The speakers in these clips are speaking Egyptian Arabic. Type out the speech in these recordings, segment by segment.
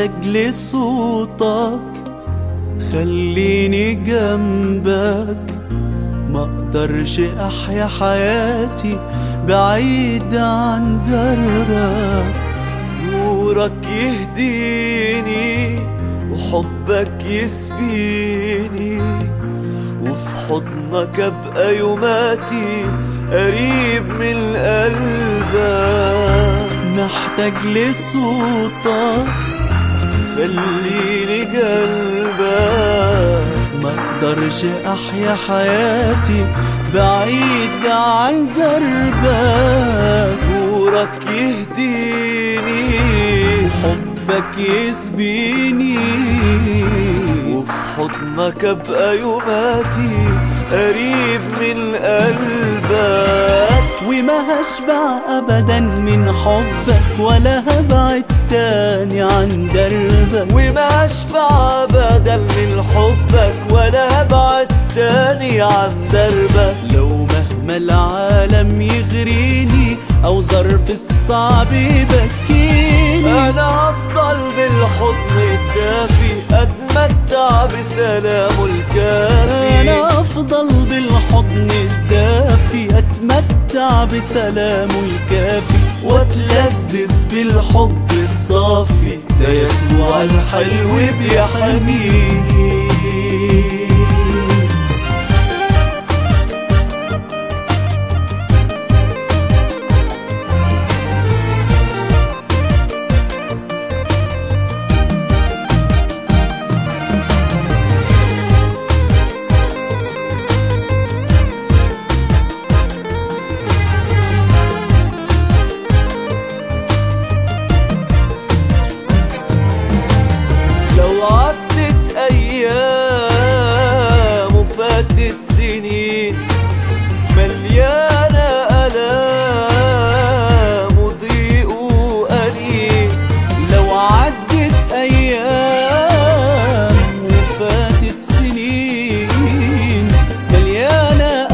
محتاج لصوتك خليني جنبك ما اقدرش احيا حياتي بعيد عن دربك نورك يهديني وحبك يسبيني وفي حضنك ابقى يوماتي قريب من قلبك محتاج لصوتك خليني قلبك ما اقدرش احيا حياتي بعيد عن دربك نورك يهديني حبك يسبيني وفي حضنك ابقى يوماتي قريب من قلبك وما هشبع ابدا من حبك ولا هبعد تاني عن دربك وما هشبع ابدا من حبك ولا هبعد تاني عن دربك لو مهما العالم يغريني او ظرف الصعب يبكيني انا هفضل بالحضن الدافي اتمتع بسلامه الكافي انا افضل بالحضن الدافي اتمتع بسلامه الكافي واتلذذ بالحب الصافي ده يسوع الحلو بيحميني لو عدت ايام وفاتت سنين مليانة ألام وضيق وأنين لو عدت أيام وفاتت سنين مليانة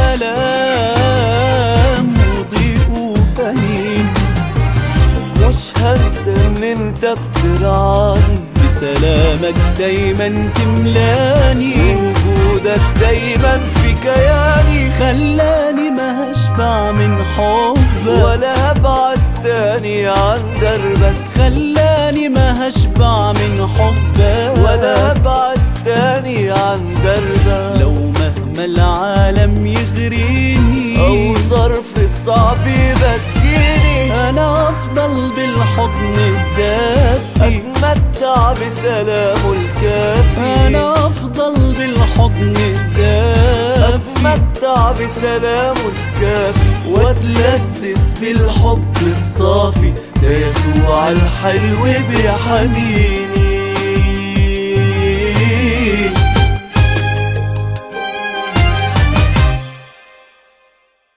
ألام وضيق وأنين مش هنسى ان انت بترعاني بسلامك دايما تملاني وجودك دايما في كياني خلاني ما هشبع من حبك ولا هبعد تاني عن دربك خلاني ما هشبع من حبك ولا هبعد تاني عن دربك لو مهما العالم يغريني او ظرف صعب يبكيني انا افضل بالحضن الدافي اتمتع بسلامه الكافي انا افضل بالحضن الدافي اتمتع بسلامه الكافي واتلذذ بالحب الصافي ده يسوع الحلو بيحميني